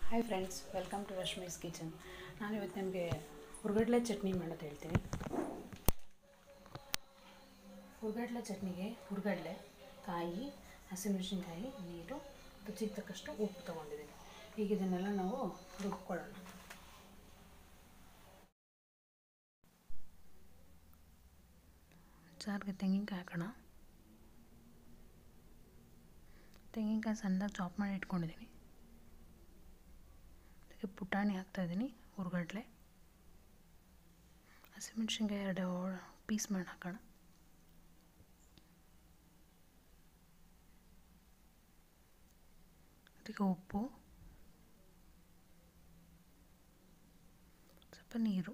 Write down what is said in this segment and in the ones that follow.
hi friends welcome to Rashmi's kitchen ನಾನು ಇವತ್ತು ನಿಮಗೆ ಹುರ್ಗಡ್ಲೆ ಚಟ್ನಿ ಮಾಡೋದು ಹೇಳ್ತೀನಿ ಹುರ್ಗಡ್ಲೆ ಚಟ್ನಿಗೆ ಹುರ್ಗಡ್ಲೆ ಕಾಯಿ ಹಸಿಮೆಣಸಿನ್ಕಾಯಿ ನೀರು ರುಚಿಗೆ ತಕ್ಕಷ್ಟು ಉಪ್ಪು ತೊಗೊಂಡಿದ್ದೀನಿ ಈಗ ಇದನ್ನೆಲ್ಲ ನಾವು ರುಬ್ಕೊಳ್ಳೋಣ ಜಾರ್ಗೆ ತೆಂಗಿನಕಾಯಿ ಹಾಕೋಣ ತೆಂಗಿನಕಾಯಿ ಸಣ್ಣದಾಗಿ ಚಾಪ್ ಮಾಡಿ ಇಟ್ಕೊಂಡಿದ್ದೀನಿ ಅದಕ್ಕೆ ಪುಟಾಣಿ ಹಾಕ್ತಾಯಿದ್ದೀನಿ ಹುರ್ಗಡ್ಲೆ ಹಸಿಮೆಣ್ಸಿನ್ಕಾಯಿ ಎರಡು ಪೀಸ್ ಮಾಡಿ ಹಾಕೋಣ ಅದಕ್ಕೆ ಉಪ್ಪು ಸ್ವಲ್ಪ ನೀರು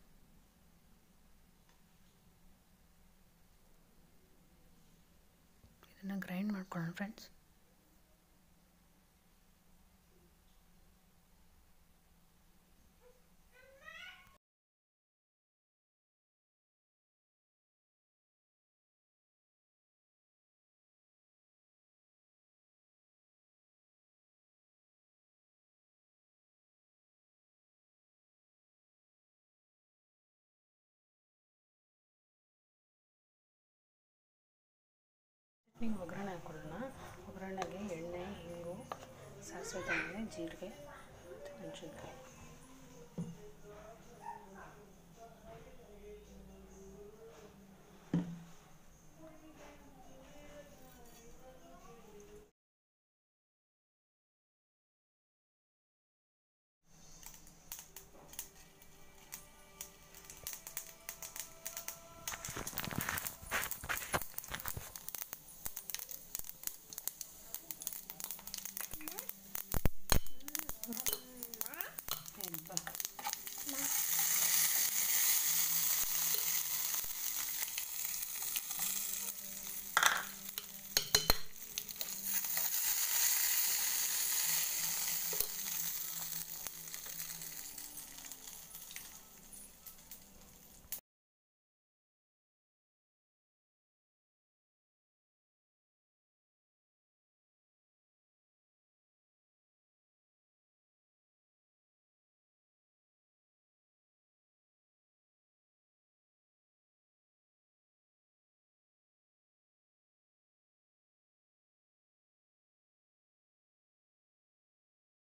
ಇದನ್ನು ಗ್ರೈಂಡ್ ಮಾಡ್ಕೊಳ್ಳೋಣ ಫ್ರೆಂಡ್ಸ್ ಚಟ್ನಿಗೆ ಒಗ್ಗರಣೆ ಹಾಕ್ಕೊಳ್ಳೋಣ ಒಗ್ಗರಣೆಗೆ ಎಣ್ಣೆ ಹಿಂಗು ಸಾಸಿವೆ ಎಣ್ಣೆ ಜೀರಿಗೆ ಮತ್ತು ಮೆಣಸಿನ್ಕಾಯಿ